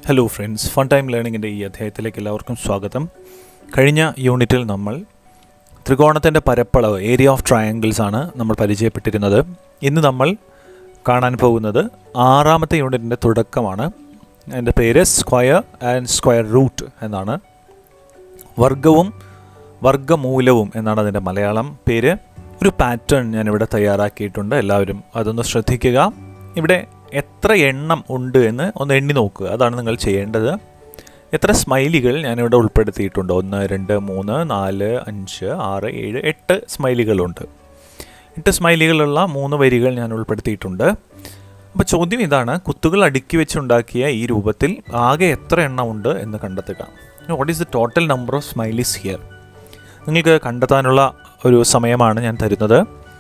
hello friends fun time ലേണിങ്ങിൻ്റെ ഈ അധ്യായത്തിലേക്ക് എല്ലാവർക്കും സ്വാഗതം കഴിഞ്ഞ യൂണിറ്റിൽ നമ്മൾ ത്രികോണത്തിൻ്റെ പരപ്പളവ് ഏരിയ ഓഫ് ട്രയാങ്കിൾസ് ആണ് നമ്മൾ പരിചയപ്പെട്ടിരുന്നത് ഇന്ന് നമ്മൾ കാണാൻ പോകുന്നത് ആറാമത്തെ യൂണിറ്റിൻ്റെ തുടക്കമാണ് അതിൻ്റെ പേര് സ്ക്വയർ ആൻഡ് സ്ക്വയർ റൂട്ട് എന്നാണ് വർഗവും വർഗമൂലവും എന്നാണ് അതിൻ്റെ മലയാളം പേര് ഒരു പാറ്റേൺ ഞാനിവിടെ തയ്യാറാക്കിയിട്ടുണ്ട് എല്ലാവരും അതൊന്ന് ശ്രദ്ധിക്കുക ഇവിടെ എത്ര എണ്ണം ഉണ്ട് എന്ന് ഒന്ന് എണ്ണി നോക്കുക അതാണ് നിങ്ങൾ ചെയ്യേണ്ടത് എത്ര സ്മൈലികൾ ഞാനിവിടെ ഉൾപ്പെടുത്തിയിട്ടുണ്ട് ഒന്ന് രണ്ട് മൂന്ന് നാല് അഞ്ച് ആറ് ഏഴ് എട്ട് സ്മൈലികളുണ്ട് എട്ട് സ്മൈലികളുള്ള മൂന്ന് വരികൾ ഞാൻ ഉൾപ്പെടുത്തിയിട്ടുണ്ട് അപ്പോൾ ചോദ്യം ഇതാണ് കുത്തുകൾ അടുക്കി വെച്ചുണ്ടാക്കിയ ഈ രൂപത്തിൽ ആകെ എത്ര എണ്ണം ഉണ്ട് എന്ന് കണ്ടെത്തുക what is the total number of smileys here നിങ്ങൾക്ക് കണ്ടെത്താനുള്ള ഒരു സമയമാണ് ഞാൻ തരുന്നത്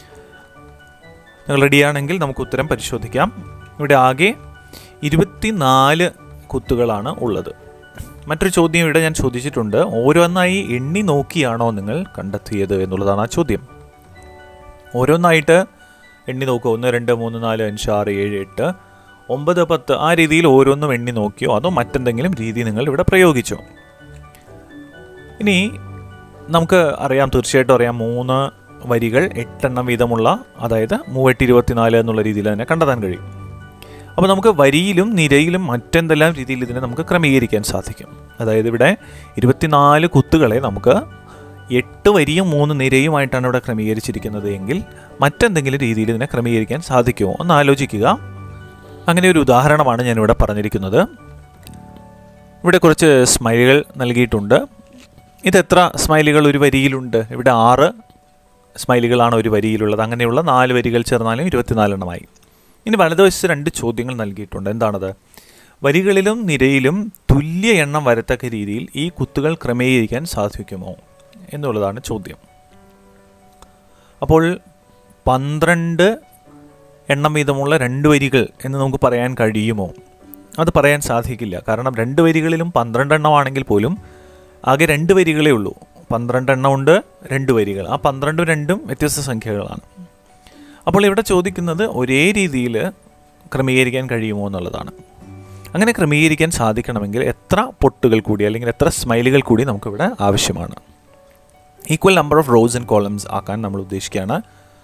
നിങ്ങൾ റെഡിയാണെങ്കിൽ നമുക്ക് ഉത്തരം പരിശോധിക്കാം ഇവിടെ ആകെ ഇരുപത്തിനാല് കുത്തുകളാണ് ഉള്ളത് മറ്റൊരു ചോദ്യം ഇവിടെ ഞാൻ ചോദിച്ചിട്ടുണ്ട് ഓരോന്നായി എണ്ണി നോക്കിയാണോ നിങ്ങൾ കണ്ടെത്തിയത് എന്നുള്ളതാണ് ആ ചോദ്യം ഓരോന്നായിട്ട് എണ്ണി നോക്കുക ഒന്ന് രണ്ട് മൂന്ന് നാല് അഞ്ച് ആറ് ഏഴ് എട്ട് ഒമ്പത് പത്ത് ആ രീതിയിൽ ഓരോന്നും എണ്ണി നോക്കിയോ അതോ മറ്റെന്തെങ്കിലും രീതി നിങ്ങൾ ഇവിടെ പ്രയോഗിച്ചോ ഇനി നമുക്ക് അറിയാം തീർച്ചയായിട്ടും അറിയാം മൂന്ന് വരികൾ എട്ടെണ്ണം വീതമുള്ള അതായത് മൂവെട്ട് ഇരുപത്തിനാല് എന്നുള്ള രീതിയിൽ തന്നെ കണ്ടെത്താൻ കഴിയും അപ്പോൾ നമുക്ക് വരിയിലും നിരയിലും മറ്റെന്തെല്ലാം രീതിയിൽ ഇതിനെ നമുക്ക് ക്രമീകരിക്കാൻ സാധിക്കും അതായത് ഇവിടെ ഇരുപത്തിനാല് കുത്തുകളെ നമുക്ക് എട്ട് വരിയും മൂന്ന് നിരയുമായിട്ടാണ് ഇവിടെ ക്രമീകരിച്ചിരിക്കുന്നത് എങ്കിൽ മറ്റെന്തെങ്കിലും രീതിയിൽ ഇതിനെ ക്രമീകരിക്കാൻ സാധിക്കുമോ ഒന്ന് ആലോചിക്കുക അങ്ങനെ ഒരു ഉദാഹരണമാണ് ഞാനിവിടെ പറഞ്ഞിരിക്കുന്നത് ഇവിടെ കുറച്ച് സ്മൈലുകൾ നൽകിയിട്ടുണ്ട് ഇത് എത്ര സ്മൈലുകൾ ഒരു വരിയിലുണ്ട് ഇവിടെ ആറ് സ്മൈലുകളാണ് ഒരു വരിയിലുള്ളത് അങ്ങനെയുള്ള നാല് വരികൾ ചേർന്നാലും ഇരുപത്തിനാലെണ്ണമായി ഇനി വലതുവശത്ത് രണ്ട് ചോദ്യങ്ങൾ നൽകിയിട്ടുണ്ട് എന്താണത് വരികളിലും നിരയിലും തുല്യ എണ്ണം വരത്തക്ക രീതിയിൽ ഈ കുത്തുകൾ ക്രമീകരിക്കാൻ സാധിക്കുമോ എന്നുള്ളതാണ് ചോദ്യം അപ്പോൾ പന്ത്രണ്ട് എണ്ണം വീതമുള്ള രണ്ട് വരികൾ എന്ന് നമുക്ക് പറയാൻ കഴിയുമോ അത് പറയാൻ സാധിക്കില്ല കാരണം രണ്ട് വരികളിലും പന്ത്രണ്ട് എണ്ണമാണെങ്കിൽ പോലും ആകെ രണ്ട് വരികളേ ഉള്ളൂ പന്ത്രണ്ട് എണ്ണം ഉണ്ട് രണ്ട് വരികൾ ആ പന്ത്രണ്ടും രണ്ടും വ്യത്യസ്ത സംഖ്യകളാണ് അപ്പോൾ ഇവിടെ ചോദിക്കുന്നത് ഒരേ രീതിയിൽ ക്രമീകരിക്കാൻ കഴിയുമോ എന്നുള്ളതാണ് അങ്ങനെ ക്രമീകരിക്കാൻ സാധിക്കണമെങ്കിൽ എത്ര പൊട്ടുകൾ കൂടി അല്ലെങ്കിൽ എത്ര സ്മൈലുകൾ കൂടി നമുക്കിവിടെ ആവശ്യമാണ് equal number of rows and columns ആക്കാൻ നമ്മൾ ഉദ്ദേശിക്കുകയാണ്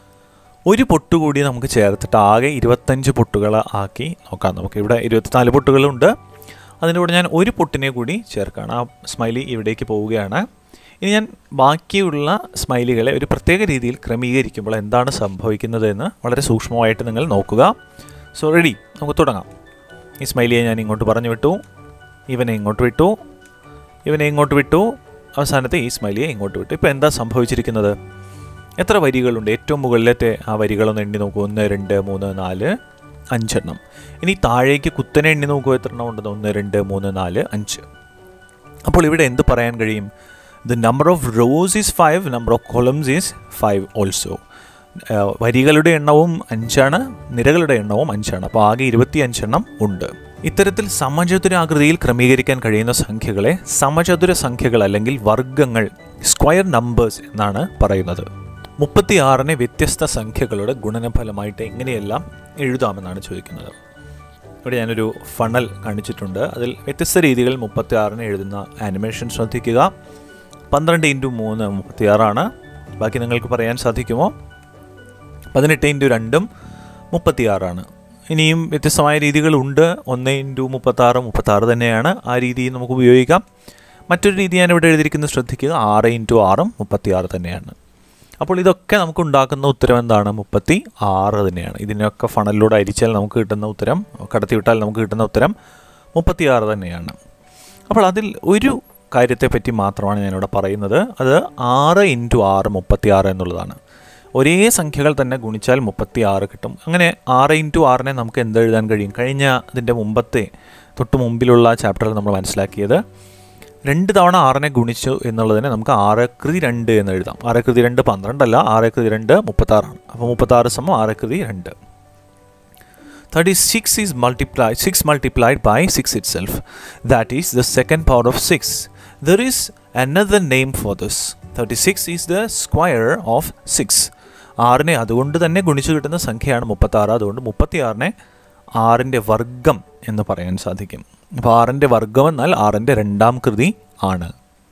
ഒരു പൊട്ട് കൂടി നമുക്ക് ചേർത്തിട്ട് ആകെ ഇരുപത്തഞ്ച് പൊട്ടുകൾ ആക്കി നോക്കാം നമുക്ക് ഇവിടെ ഇരുപത്തിനാല് പൊട്ടുകളുണ്ട് അതിൻ്റെ കൂടെ ഞാൻ ഒരു പൊട്ടിനെ കൂടി ചേർക്കുകയാണ് ആ സ്മൈലി ഇവിടേക്ക് പോവുകയാണ് ഇനി ഞാൻ ബാക്കിയുള്ള സ്മൈലികളെ ഒരു പ്രത്യേക രീതിയിൽ ക്രമീകരിക്കുമ്പോൾ എന്താണ് സംഭവിക്കുന്നത് എന്ന് വളരെ സൂക്ഷ്മമായിട്ട് നിങ്ങൾ നോക്കുക സോ റെഡി നമുക്ക് തുടങ്ങാം ഈ സ്മൈലിയെ ഞാൻ ഇങ്ങോട്ട് പറഞ്ഞു വിട്ടു ഇവനെ ഇങ്ങോട്ട് വിട്ടു ഇവനെ ഇങ്ങോട്ട് വിട്ടു അവസാനത്തെ ഈ സ്മൈലിയെ ഇങ്ങോട്ട് വിട്ടു ഇപ്പോൾ എന്താ സംഭവിച്ചിരിക്കുന്നത് എത്ര വരികളുണ്ട് ഏറ്റവും മുകളിലത്തെ ആ വരികളൊന്ന് എണ്ണി നോക്കൂ ഒന്ന് രണ്ട് മൂന്ന് നാല് അഞ്ചെണ്ണം ഇനി താഴേക്ക് കുത്തനെ എണ്ണി നോക്കൂ എത്ര എണ്ണം ഉണ്ടെന്ന് ഒന്ന് രണ്ട് മൂന്ന് നാല് അഞ്ച് അപ്പോൾ ഇവിടെ എന്ത് പറയാൻ കഴിയും the number of rows is five number of columns is five also വരികളുടെ എണ്ണവും അഞ്ചാണ് നിരകളുടെ എണ്ണവും അഞ്ചാണ് അപ്പോൾ ആകെ ഇരുപത്തി അഞ്ചെണ്ണം ഉണ്ട് ഇത്തരത്തിൽ സമചതുരാകൃതിയിൽ ക്രമീകരിക്കാൻ കഴിയുന്ന സംഖ്യകളെ സമചതുര സംഖ്യകൾ അല്ലെങ്കിൽ വർഗങ്ങൾ സ്ക്വയർ നമ്പേഴ്സ് എന്നാണ് പറയുന്നത് മുപ്പത്തി ആറിനെ വ്യത്യസ്ത സംഖ്യകളുടെ ഗുണനഫലമായിട്ട് എങ്ങനെയെല്ലാം എഴുതാമെന്നാണ് ചോദിക്കുന്നത് ഇവിടെ ഞാനൊരു ഫണൽ കാണിച്ചിട്ടുണ്ട് അതിൽ വ്യത്യസ്ത രീതികൾ മുപ്പത്തി ആറിന് എഴുതുന്ന ആനിമേഷൻ ശ്രദ്ധിക്കുക പന്ത്രണ്ട് ഇൻറ്റു മൂന്ന് മുപ്പത്തി ആറാണ് ബാക്കി നിങ്ങൾക്ക് പറയാൻ സാധിക്കുമോ പതിനെട്ട് ഇൻറ്റു രണ്ടും മുപ്പത്തി ആറാണ് ഇനിയും വ്യത്യസ്തമായ രീതികളുണ്ട് ഒന്ന് ഇൻറ്റു മുപ്പത്താറ് മുപ്പത്താറ് തന്നെയാണ് ആ രീതി നമുക്ക് ഉപയോഗിക്കാം മറ്റൊരു രീതി ഞാൻ ഇവിടെ എഴുതിയിരിക്കുന്നത് ശ്രദ്ധിക്കുക ആറ് ഇൻറ്റു ആറും മുപ്പത്തി ആറ് തന്നെയാണ് അപ്പോൾ ഇതൊക്കെ നമുക്ക് ഉണ്ടാക്കുന്ന ഉത്തരം എന്താണ് മുപ്പത്തി ആറ് തന്നെയാണ് ഇതിനൊക്കെ ഫണലിലൂടെ അരിച്ചാൽ നമുക്ക് കിട്ടുന്ന ഉത്തരം കടത്തിവിട്ടാൽ നമുക്ക് കിട്ടുന്ന ഉത്തരം മുപ്പത്തി ആറ് തന്നെയാണ് അപ്പോൾ അതിൽ ഒരു കാര്യത്തെപ്പറ്റി മാത്രമാണ് ഞാനിവിടെ പറയുന്നത് അത് ആറ് ഇൻറ്റു ആറ് മുപ്പത്തി ആറ് എന്നുള്ളതാണ് ഒരേ സംഖ്യകൾ തന്നെ ഗുണിച്ചാൽ മുപ്പത്തി ആറ് കിട്ടും അങ്ങനെ ആറ് ഇൻറ്റു ആറിനെ നമുക്ക് എന്ത് എഴുതാൻ കഴിയും കഴിഞ്ഞ അതിൻ്റെ മുമ്പത്തെ തൊട്ട് മുമ്പിലുള്ള ചാപ്റ്ററിൽ നമ്മൾ മനസ്സിലാക്കിയത് രണ്ട് തവണ ആറിനെ ഗുണിച്ചു എന്നുള്ളതിനെ നമുക്ക് ആറ് കൃതി രണ്ട് എന്ന് എഴുതാം ആറ് കൃതി രണ്ട് പന്ത്രണ്ടല്ല ആറ് കൃതി രണ്ട് മുപ്പത്താറാണ് അപ്പോൾ മുപ്പത്താറ് സമം ആറ് കൃതി രണ്ട് thirty six is multiply six multiplied by six it self that is the second power of six there is another name for this thirty six is the square of six ആറിനെ അതുകൊണ്ട് തന്നെ ഗുണിച്ചു കിട്ടുന്ന സംഖ്യയാണ് മുപ്പത്താറ് അതുകൊണ്ട് മുപ്പത്തിയാറിനെ ആറിൻ്റെ വർഗം എന്ന് പറയാൻ സാധിക്കും അപ്പോൾ ആറിൻ്റെ വർഗം എന്നാൽ ആറിൻ്റെ രണ്ടാം കൃതി ആണ്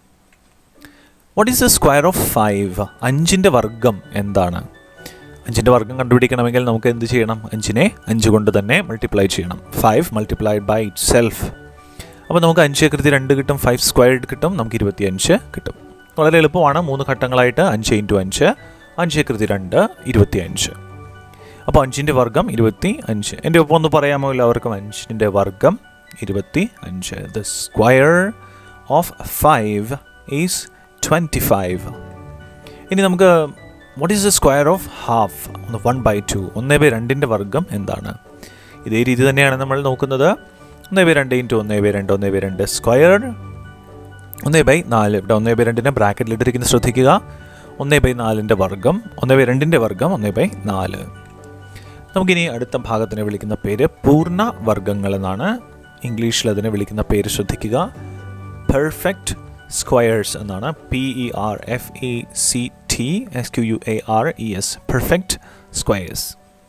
what is the square of five അഞ്ചിൻ്റെ വർഗം എന്താണ് അഞ്ചിൻ്റെ വർഗം കണ്ടുപിടിക്കണമെങ്കിൽ നമുക്ക് എന്ത് ചെയ്യണം അഞ്ചിനെ അഞ്ച് കൊണ്ട് തന്നെ മൾട്ടിപ്ലൈ ചെയ്യണം five multiplied by it self അപ്പോൾ നമുക്ക് അഞ്ച് കൃതി രണ്ട് കിട്ടും ഫൈവ് സ്ക്വയർഡ് കിട്ടും നമുക്ക് ഇരുപത്തിയഞ്ച് കിട്ടും വളരെ എളുപ്പമാണ് മൂന്ന് ഘട്ടങ്ങളായിട്ട് അഞ്ച് ഇൻറ്റു അഞ്ച് അഞ്ച് കൃതി രണ്ട് ഇരുപത്തിയഞ്ച് അപ്പോൾ അഞ്ചിൻ്റെ വർഗം ഇരുപത്തി അഞ്ച് എൻ്റെ ഒപ്പം ഒന്ന് പറയാമോ എല്ലാവർക്കും അഞ്ചിൻ്റെ വർഗം ഇരുപത്തി അഞ്ച് the square of five is twenty five ഇനി നമുക്ക് what is the square of half one by two ഒന്ന് ബൈ രണ്ടിൻ്റെ വർഗം എന്താണ് ഇതേ രീതി തന്നെയാണ് നമ്മൾ നോക്കുന്നത് ഒന്ന് ബൈ രണ്ട് ഇൻറ്റു ഒന്ന് ബൈ രണ്ട് ഒന്ന് ബൈ രണ്ട് സ്ക്വയർ ഒന്ന് ബൈ നാല് ഇവിടെ ഒന്ന് ബൈ രണ്ടിനെ ബ്രാക്കറ്റിൽ ഇട്ടിരിക്കുന്നത് ശ്രദ്ധിക്കുക ഒന്ന് ബൈ നാലിൻ്റെ വർഗം ഒന്ന് ബൈ രണ്ടിൻ്റെ വർഗം ഒന്ന് ബൈ നാല് നമുക്കിനി അടുത്ത ഭാഗത്തിനെ വിളിക്കുന്ന പേര് പൂർണ്ണ വർഗങ്ങൾ എന്നാണ് ഇംഗ്ലീഷിൽ അതിനെ വിളിക്കുന്ന പേര് ശ്രദ്ധിക്കുക പെർഫെക്റ്റ് സ്ക്വയേഴ്സ് എന്നാണ് P E R F E C T S Q U A R E S perfect squares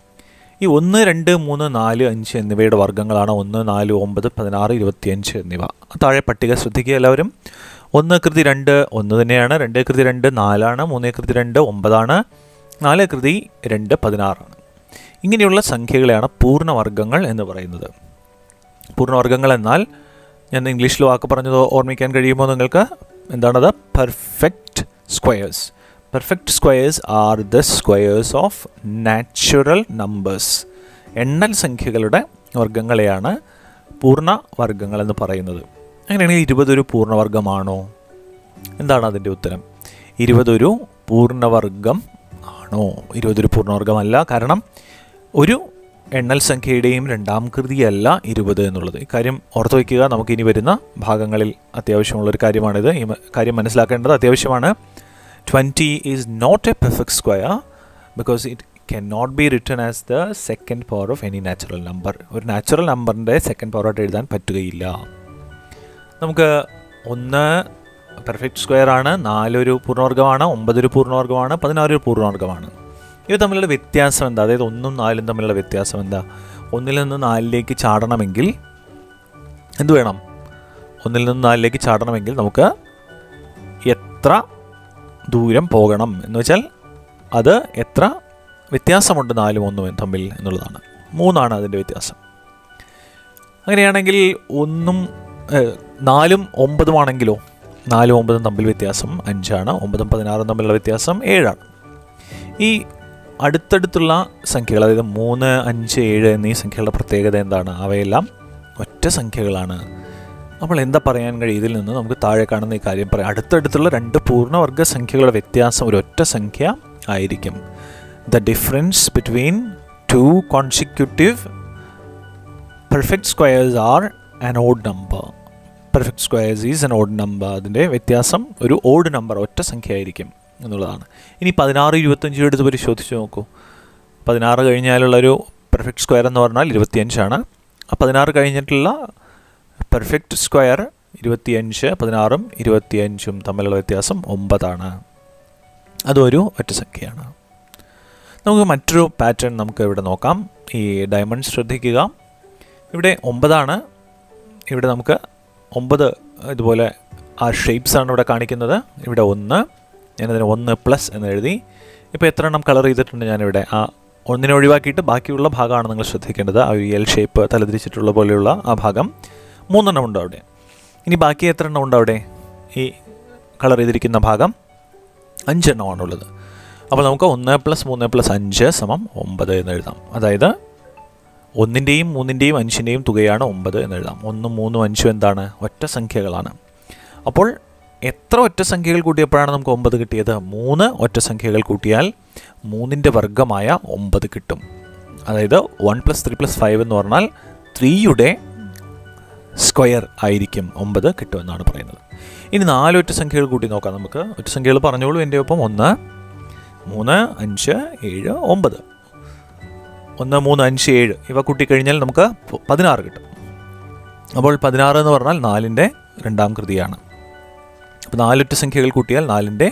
ഈ ഒന്ന് രണ്ട് മൂന്ന് നാല് അഞ്ച് എന്നിവയുടെ വർഗ്ഗങ്ങളാണ് ഒന്ന് നാല് ഒമ്പത് പതിനാറ് ഇരുപത്തിയഞ്ച് എന്നിവ താഴെ പട്ടിക ശ്രദ്ധിക്കുക എല്ലാവരും ഒന്ന് കൃതി രണ്ട് ഒന്ന് തന്നെയാണ് രണ്ട് കൃതി രണ്ട് നാലാണ് മൂന്ന് കൃതി രണ്ട് ഒമ്പതാണ് നാല് കൃതി രണ്ട് പതിനാറാണ് ഇങ്ങനെയുള്ള സംഖ്യകളെയാണ് പൂർണ്ണവർഗ്ഗങ്ങൾ എന്ന് പറയുന്നത് പൂർണ്ണവർഗ്ഗങ്ങൾ എന്നാൽ ഞാൻ ഇംഗ്ലീഷിൽ വാക്ക് പറഞ്ഞത് ഓർമ്മിക്കാൻ കഴിയുമോ നിങ്ങൾക്ക് എന്താണത് perfect squares perfect squares are the squares of natural numbers എണ്ണൽ സംഖ്യകളുടെ വർഗ്ഗങ്ങളെയാണ് പൂർണ്ണ വർഗ്ഗങ്ങൾ എന്ന് പറയുന്നത് അങ്ങനെയാണെങ്കിൽ ഇരുപതൊരു പൂർണ്ണവർഗമാണോ എന്താണ് അതിൻ്റെ ഉത്തരം ഇരുപതൊരു പൂർണ്ണവർഗം ആണോ ഇരുപതൊരു പൂർണ്ണവർഗമല്ല കാരണം ഒരു എണ്ണൽ സംഖ്യയുടെയും രണ്ടാം കൃതിയല്ല ഇരുപത് എന്നുള്ളത് ഇക്കാര്യം ഓർത്തു വയ്ക്കുക നമുക്ക് ഇനി വരുന്ന ഭാഗങ്ങളിൽ അത്യാവശ്യമുള്ളൊരു കാര്യമാണിത് ഈ മ- കാര്യം മനസ്സിലാക്കേണ്ടത് അത്യാവശ്യമാണ് twenty is not a perfect square because it can not be return as the second power of any natural number ഒരു നാച്ചുറൽ നമ്പറിൻ്റെ സെക്കൻഡ് പവറായിട്ട് എഴുതാൻ പറ്റുകയില്ല നമുക്ക് ഒന്ന് പെർഫെക്റ്റ് സ്ക്വയർ ആണ് നാലൊരു പൂർണ്ണവർഗമാണ് ഒമ്പതൊരു പൂർണ്ണവർഗമാണ് പതിനാറൊരു പൂർണ്ണവർഗമാണ് ഇവ തമ്മിലുള്ള വ്യത്യാസം എന്താ അതായത് ഒന്നും നാലും തമ്മിലുള്ള വ്യത്യാസം എന്താ ഒന്നിൽ നിന്ന് നാലിലേക്ക് ചാടണമെങ്കിൽ എന്ത് വേണം ഒന്നിൽ നിന്ന് നാലിലേക്ക് ചാടണമെങ്കിൽ നമുക്ക് എത്ര ദൂരം പോകണം എന്ന് വെച്ചാൽ അത് എത്ര വ്യത്യാസമുണ്ട് നാലും ഒന്നും തമ്മിൽ എന്നുള്ളതാണ് മൂന്നാണ് അതിൻ്റെ വ്യത്യാസം അങ്ങനെയാണെങ്കിൽ ഒന്നും ഏഹ്, നാലും ഒമ്പതുമാണെങ്കിലോ നാലും ഒമ്പതും തമ്മിൽ വ്യത്യാസം അഞ്ചാണ് ഒമ്പതും പതിനാറും തമ്മിലുള്ള വ്യത്യാസം ഏഴാണ് ഈ അടുത്തടുത്തുള്ള സംഖ്യകൾ അതായത് മൂന്ന് അഞ്ച് ഏഴ് എന്നീ സംഖ്യകളുടെ പ്രത്യേകത എന്താണ് അവയെല്ലാം ഒറ്റ സംഖ്യകളാണ് അപ്പോൾ എന്താ പറയാൻ കഴിയും ഇതിൽ നിന്ന് നമുക്ക് താഴെ കാണുന്ന ഈ കാര്യം പറയാം അടുത്തടുത്തുള്ള രണ്ട് പൂർണ്ണവർഗ സംഖ്യകളുടെ വ്യത്യാസം ഒരു ഒറ്റ സംഖ്യ ആയിരിക്കും the difference between two consecutive perfect squares are an odd number perfect squares is an odd number അതിൻ്റെ വ്യത്യാസം ഒരു ഓഡ് നമ്പർ ഒറ്റ സംഖ്യ ആയിരിക്കും എന്നുള്ളതാണ് ഇനി പതിനാറ് ഇരുപത്തഞ്ച് എടുത്ത് പരിശോധിച്ച് നോക്കൂ പതിനാറ് കഴിഞ്ഞാലുള്ളൊരു പെർഫെക്റ്റ് സ്ക്വയർ എന്ന് പറഞ്ഞാൽ ഇരുപത്തിയഞ്ചാണ് ആ പതിനാറ് കഴിഞ്ഞിട്ടുള്ള പെർഫെക്റ്റ് സ്ക്വയർ ഇരുപത്തിയഞ്ച് പതിനാറും ഇരുപത്തിയഞ്ചും തമ്മിലുള്ള വ്യത്യാസം ഒമ്പതാണ് അതൊരു ഒറ്റ സംഖ്യയാണ് നമുക്ക് മറ്റൊരു പാറ്റേൺ നമുക്ക് ഇവിടെ നോക്കാം ഈ ഡയമണ്ട് ശ്രദ്ധിക്കുക ഇവിടെ ഒമ്പതാണ് ഇവിടെ നമുക്ക് ഒമ്പത് ഇതുപോലെ ആ ഷേപ്സ് ആണ് ഇവിടെ കാണിക്കുന്നത് ഇവിടെ ഒന്ന് ഞാനതിന് ഒന്ന് പ്ലസ് എന്ന് എഴുതി ഇപ്പോൾ എത്ര എണ്ണം കളർ ചെയ്തിട്ടുണ്ട് ഞാനിവിടെ ആ ഒന്നിനെ ഒഴിവാക്കിയിട്ട് ബാക്കിയുള്ള ഭാഗമാണ് നിങ്ങൾ ശ്രദ്ധിക്കേണ്ടത് ആ എൽ ഷേപ്പ് തലതിരിച്ചിട്ടുള്ള പോലെയുള്ള ആ ഭാഗം മൂന്നെണ്ണം ഉണ്ട് അവിടെ ഇനി ബാക്കി എത്ര എണ്ണം ഉണ്ട് അവിടെ ഈ കളർ ചെയ്തിരിക്കുന്ന ഭാഗം അഞ്ചെണ്ണമാണുള്ളത് അപ്പോൾ നമുക്ക് ഒന്ന് പ്ലസ് മൂന്ന് പ്ലസ് അഞ്ച് സമം ഒമ്പത് എന്ന് എഴുതാം അതായത് ഒന്നിൻ്റെയും മൂന്നിൻ്റെയും അഞ്ചിൻ്റെയും തുകയാണ് ഒമ്പത് എന്ന് എഴുതാം ഒന്നും മൂന്നും അഞ്ചും എന്താണ് ഒറ്റ സംഖ്യകളാണ് അപ്പോൾ എത്ര ഒറ്റ സംഖ്യകൾ കൂട്ടിയപ്പോഴാണ് നമുക്ക് ഒമ്പത് കിട്ടിയത് മൂന്ന് ഒറ്റ സംഖ്യകൾ കൂട്ടിയാൽ മൂന്നിൻ്റെ വർഗമായ ഒമ്പത് കിട്ടും അതായത് one plus three plus five എന്ന് പറഞ്ഞാൽ ത്രീയുടെ സ്ക്വയർ ആയിരിക്കും ഒമ്പത് കിട്ടുമെന്നാണ് പറയുന്നത് ഇനി നാല് ഒറ്റ സംഖ്യകൾ കൂട്ടി നോക്കാം നമുക്ക് ഒറ്റ സംഖ്യകൾ പറഞ്ഞോളൂ എൻ്റെ ഒപ്പം ഒന്ന് മൂന്ന് അഞ്ച് ഏഴ് ഒമ്പത് ഒന്ന് മൂന്ന് അഞ്ച് ഏഴ് ഇവ കൂട്ടിക്കഴിഞ്ഞാൽ നമുക്ക് പ- പതിനാറ് കിട്ടും അപ്പോൾ പതിനാറ് എന്ന് പറഞ്ഞാൽ നാലിൻ്റെ രണ്ടാം കൃതിയാണ് അപ്പോൾ നാലൊറ്റ സംഖ്യകൾ കൂട്ടിയാൽ നാലിൻ്റെ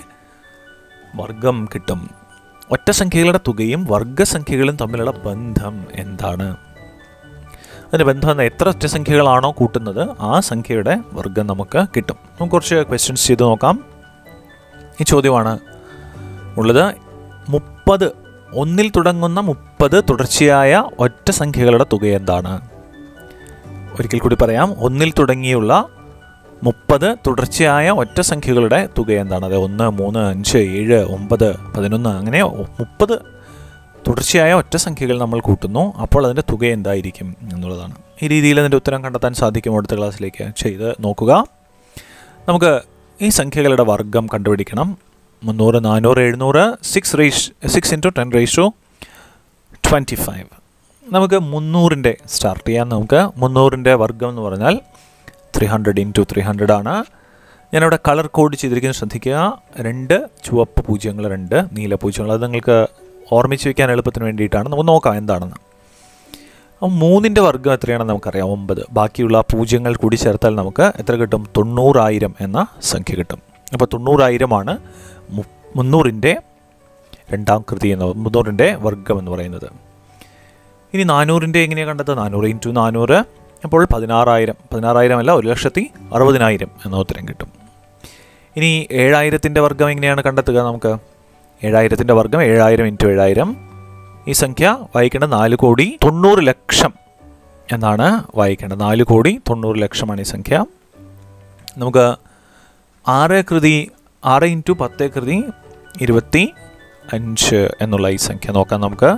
വർഗം കിട്ടും ഒറ്റ സംഖ്യകളുടെ തുകയും വർഗസംഖ്യകളും തമ്മിലുള്ള ബന്ധം എന്താണ് അതിന് ബന്ധം എന്താ എത്ര ഒറ്റസംഖ്യകളാണോ കൂട്ടുന്നത് ആ സംഖ്യയുടെ വർഗം നമുക്ക് കിട്ടും നമുക്ക് കുറച്ച് ക്വസ്റ്റ്യൻസ് ചെയ്ത് നോക്കാം ഈ ചോദ്യമാണ് ഉള്ളത് മുപ്പത് ഒന്നിൽ തുടങ്ങുന്ന മുപ്പത് തുടർച്ചയായ ഒറ്റ സംഖ്യകളുടെ തുക എന്താണ് ഒരിക്കൽ കൂടി പറയാം ഒന്നിൽ തുടങ്ങിയുള്ള മുപ്പത് തുടർച്ചയായ ഒറ്റ സംഖ്യകളുടെ തുക എന്താണ് അത് ഒന്ന് മൂന്ന് അഞ്ച് ഏഴ് ഒമ്പത് പതിനൊന്ന് അങ്ങനെ മുപ്പത് തുടർച്ചയായ ഒറ്റ സംഖ്യകൾ നമ്മൾ കൂട്ടുന്നു അപ്പോൾ അതിൻ്റെ തുക എന്തായിരിക്കും എന്നുള്ളതാണ് ഈ രീതിയിൽ അതിൻ്റെ ഉത്തരം കണ്ടെത്താൻ സാധിക്കും അടുത്ത ക്ലാസ്സിലേക്ക് ചെയ്ത് നോക്കുക നമുക്ക് ഈ സംഖ്യകളുടെ വർഗം കണ്ടുപിടിക്കണം മുന്നൂറ് നാനൂറ് എഴുന്നൂറ് സിക്സ് റേഷ് സിക്സ് ഇൻറ്റു ടെൻ റേഷു ട്വൻറ്റി ഫൈവ് നമുക്ക് മുന്നൂറിൻ്റെ സ്റ്റാർട്ട് ചെയ്യാം നമുക്ക് മുന്നൂറിൻ്റെ വർഗം എന്ന് പറഞ്ഞാൽ three hundred into three hundred ആണ് ഞാനിവിടെ കളർ കോഡ് ചെയ്തിരിക്കുന്നത് ശ്രദ്ധിക്കുക രണ്ട് ചുവപ്പ് പൂജ്യങ്ങൾ രണ്ട് നീല പൂജ്യങ്ങൾ അത് നിങ്ങൾക്ക് ഓർമ്മിച്ച് വയ്ക്കാൻ എളുപ്പത്തിന് വേണ്ടിയിട്ടാണ് നമുക്ക് നോക്കാം എന്താണെന്ന് അപ്പോൾ മൂന്നിൻ്റെ വർഗം എത്രയാണെന്ന് നമുക്കറിയാം ഒമ്പത് ബാക്കിയുള്ള പൂജ്യങ്ങൾ കൂടി ചേർത്താൽ നമുക്ക് എത്ര കിട്ടും തൊണ്ണൂറായിരം എന്ന സംഖ്യ കിട്ടും അപ്പോൾ തൊണ്ണൂറായിരമാണ് മു- മുന്നൂറിൻ്റെ രണ്ടാം കൃതി എന്ന് മുന്നൂറിൻ്റെ വർഗം എന്ന് പറയുന്നത് ഇനി നാനൂറിൻ്റെ എങ്ങനെയാണ് കണ്ടത് നാനൂറ് ഇൻറ്റു നാനൂറ് അപ്പോൾ പതിനാറായിരം പതിനാറായിരം അല്ല ഒരു ലക്ഷത്തി അറുപതിനായിരം എന്ന ഉത്തരം കിട്ടും ഇനി ഏഴായിരത്തിൻ്റെ വർഗം എങ്ങനെയാണ് കണ്ടെത്തുക നമുക്ക് ഏഴായിരത്തിൻ്റെ വർഗം ഏഴായിരം ഇൻറ്റു ഏഴായിരം ഈ സംഖ്യ വായിക്കേണ്ടത് നാല് കോടി തൊണ്ണൂറ് ലക്ഷം എന്നാണ് വായിക്കേണ്ടത് നാല് കോടി തൊണ്ണൂറ് ലക്ഷമാണ് ഈ സംഖ്യ നമുക്ക് ആറ് കൃതി ആറ് ഇൻറ്റു പത്ത് കൃതി ഇരുപത്തി അഞ്ച് എന്നുള്ള ഈ സംഖ്യ നോക്കാം നമുക്ക്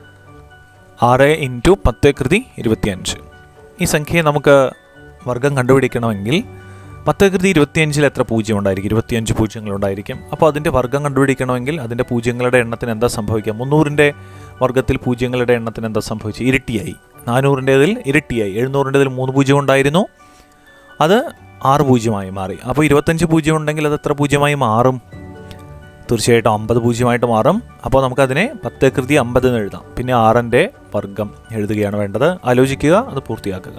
ആറ് ഇൻറ്റു പത്ത് കൃതി ഇരുപത്തിയഞ്ച് ഈ സംഖ്യയെ നമുക്ക് വർഗം കണ്ടുപിടിക്കണമെങ്കിൽ പത്ത് കൃതി ഇരുപത്തിയഞ്ചിൽ എത്ര പൂജ്യം ഉണ്ടായിരിക്കും ഇരുപത്തിയഞ്ച് പൂജ്യങ്ങൾ ഉണ്ടായിരിക്കും അപ്പോൾ അതിൻ്റെ വർഗം കണ്ടുപിടിക്കണമെങ്കിൽ അതിൻ്റെ പൂജ്യങ്ങളുടെ എണ്ണത്തിന് എന്താ സംഭവിക്കുക മുന്നൂറിൻ്റെ വർഗത്തിൽ പൂജ്യങ്ങളുടെ എണ്ണത്തിന് എന്താ സംഭവിച്ചത് ഇരട്ടിയായി നാനൂറിൻ്റേതിൽ ഇരട്ടിയായി എഴുന്നൂറിൻ്റേതിൽ മൂന്ന് പൂജ്യം ഉണ്ടായിരുന്നു അത് ആറ് പൂജ്യമായി മാറി അപ്പോൾ ഇരുപത്തഞ്ച് പൂജ്യം ഉണ്ടെങ്കിൽ അത് എത്ര പൂജ്യമായി മാറും തീർച്ചയായിട്ടും അമ്പത് പൂജ്യമായിട്ട് മാറും അപ്പോൾ നമുക്കതിനെ പത്ത് കൃതി അമ്പത് എന്ന് എഴുതാം പിന്നെ ആറിൻ്റെ വർഗം എഴുതുകയാണ് വേണ്ടത് ആലോചിക്കുക അത് പൂർത്തിയാക്കുക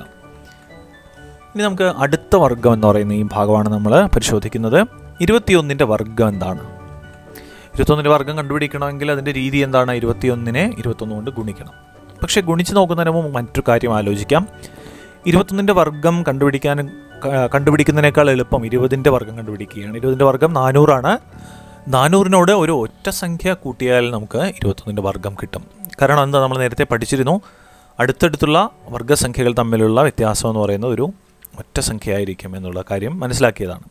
ഇനി നമുക്ക് അടുത്ത വർഗം എന്ന് പറയുന്ന ഈ ഭാഗമാണ് നമ്മൾ പരിശോധിക്കുന്നത് ഇരുപത്തിയൊന്നിൻ്റെ വർഗം എന്താണ് ഇരുപത്തൊന്നിൻ്റെ വർഗം കണ്ടുപിടിക്കണമെങ്കിൽ അതിൻ്റെ രീതി എന്താണ് ഇരുപത്തിയൊന്നിനെ ഇരുപത്തൊന്ന് കൊണ്ട് ഗുണിക്കണം പക്ഷേ ഗുണിച്ച് നോക്കുന്നതിന് മുമ്പ് മറ്റൊരു കാര്യം ആലോചിക്കാം ഇരുപത്തൊന്നിൻ്റെ വർഗം കണ്ടുപിടിക്കാൻ ക- കണ്ടുപിടിക്കുന്നതിനേക്കാൾ എളുപ്പം ഇരുപതിൻ്റെ വർഗം കണ്ടുപിടിക്കുകയാണ് ഇരുപതിൻ്റെ വർഗം നാനൂറാണ് നാനൂറിനോട് ഒരു ഒറ്റ സംഖ്യ കൂട്ടിയാൽ നമുക്ക് ഇരുപത്തൊന്നിൻ്റെ വർഗം കിട്ടും കാരണം എന്താ നമ്മൾ നേരത്തെ പഠിച്ചിരുന്നു അടുത്തടുത്തുള്ള വർഗസംഖ്യകൾ തമ്മിലുള്ള വ്യത്യാസം എന്ന് പറയുന്നത് ഒരു ഒറ്റ സംഖ്യ ആയിരിക്കും എന്നുള്ള കാര്യം മനസ്സിലാക്കിയതാണ്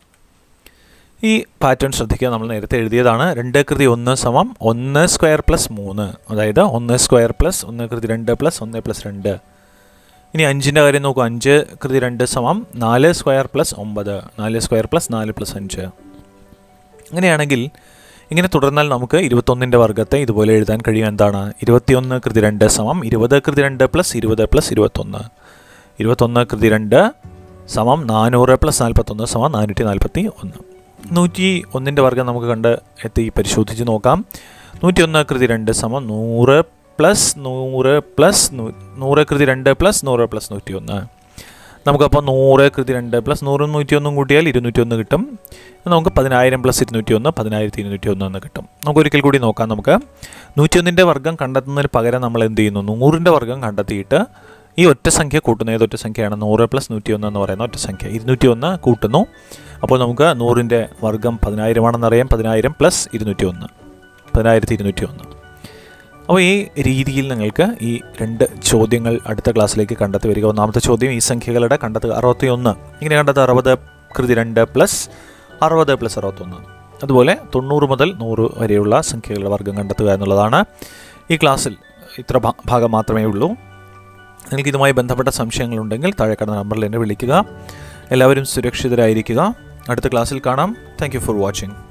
ഈ പാറ്റേൺ ശ്രദ്ധിക്കുക നമ്മൾ നേരത്തെ എഴുതിയതാണ് രണ്ട് കൃതി ഒന്ന് സമം ഒന്ന് സ്ക്വയർ പ്ലസ് മൂന്ന് അതായത് ഒന്ന് സ്ക്വയർ പ്ലസ് ഒന്ന് കൃതി രണ്ട് പ്ലസ് ഒന്ന് പ്ലസ് രണ്ട് ഇനി അഞ്ചിൻ്റെ കാര്യം നോക്കൂ അഞ്ച് കൃതി രണ്ട് സമം നാല് സ്ക്വയർ പ്ലസ് ഒമ്പത് നാല് സ്ക്വയർ പ്ലസ് നാല് പ്ലസ് അഞ്ച് അങ്ങനെയാണെങ്കിൽ ഇങ്ങനെ തുടർന്നാൽ നമുക്ക് ഇരുപത്തൊന്നിൻ്റെ വർഗത്തെ ഇതുപോലെ എഴുതാൻ കഴിയും എന്താണ് ഇരുപത്തിയൊന്ന് കൃതി രണ്ട് സമം ഇരുപത് കൃതി രണ്ട് പ്ലസ് ഇരുപത് പ്ലസ് ഇരുപത്തൊന്ന് ഇരുപത്തൊന്ന് കൃതി രണ്ട് സമം നാനൂറ് പ്ലസ് നാൽപ്പത്തൊന്ന് സമം നാനൂറ്റി നാൽപ്പത്തി ഒന്ന് നൂറ്റി ഒന്നിൻ്റെ വർഗം നമുക്ക് കണ്ട് എത്തി പരിശോധിച്ച് നോക്കാം നൂറ്റി ഒന്ന് കൃതി രണ്ട് സമം നൂറ് പ്ലസ് നൂറ് പ്ലസ് നൂ- നൂറ് കൃതി രണ്ട് പ്ലസ് നൂറ് പ്ലസ് നൂറ്റി ഒന്ന് നമുക്കപ്പോൾ നൂറ് കൃതി രണ്ട് പ്ലസ് നൂറും നൂറ്റി ഒന്നും കൂട്ടിയാൽ ഇരുന്നൂറ്റി ഒന്ന് കിട്ടും നമുക്ക് പതിനായിരം പ്ലസ് ഇരുന്നൂറ്റി ഒന്ന് പതിനായിരത്തി ഇരുന്നൂറ്റി ഒന്ന് എന്ന് കിട്ടും നമുക്ക് ഒരിക്കൽ കൂടി നോക്കാം നമുക്ക് നൂറ്റിയൊന്നിൻ്റെ വർഗം കണ്ടെത്തുന്നതിന് പകരം നമ്മൾ എന്ത് ചെയ്യുന്നു നൂറിൻ്റെ വർഗം കണ്ടെത്തിയിട്ട് ഈ ഒറ്റ സംഖ്യ കൂട്ടുന്ന ഏതൊറ്റ സംഖ്യയാണ് നൂറ് പ്ലസ് നൂറ്റി ഒന്ന് എന്ന് പറയുന്ന ഒറ്റ സംഖ്യ ഇരുന്നൂറ്റി ഒന്ന് കൂട്ടുന്നു അപ്പോൾ നമുക്ക് നൂറിൻ്റെ വർഗം പതിനായിരമാണെന്നറിയാം പതിനായിരം പ്ലസ് ഇരുന്നൂറ്റി ഒന്ന് പതിനായിരത്തി ഇരുന്നൂറ്റി ഒന്ന് അപ്പോൾ ഈ രീതിയിൽ നിങ്ങൾക്ക് ഈ രണ്ട് ചോദ്യങ്ങൾ അടുത്ത ക്ലാസ്സിലേക്ക് കണ്ടെത്തി വരിക ഒന്നാമത്തെ ചോദ്യം ഈ സംഖ്യകളുടെ കണ്ടെത്തുക അറുപത്തി ഒന്ന് ഇങ്ങനെ കണ്ടെത്തുക അറുപത് കൃതി രണ്ട് പ്ലസ് അറുപത് പ്ലസ് അറുപത്തൊന്ന് അതുപോലെ തൊണ്ണൂറ് മുതൽ നൂറ് വരെയുള്ള സംഖ്യകളുടെ വർഗ്ഗം കണ്ടെത്തുക എന്നുള്ളതാണ് ഈ ക്ലാസ്സിൽ ഇത്ര ഭാ- ഭാഗം മാത്രമേ ഉള്ളൂ നിങ്ങൾക്ക് ഇതുമായി ബന്ധപ്പെട്ട സംശയങ്ങളുണ്ടെങ്കിൽ താഴെ കടന്ന നമ്പറിൽ എന്നെ വിളിക്കുക എല്ലാവരും സുരക്ഷിതരായിരിക്കുക അടുത്ത ക്ലാസ്സിൽ കാണാം താങ്ക് യു ഫോർ വാച്ചിങ്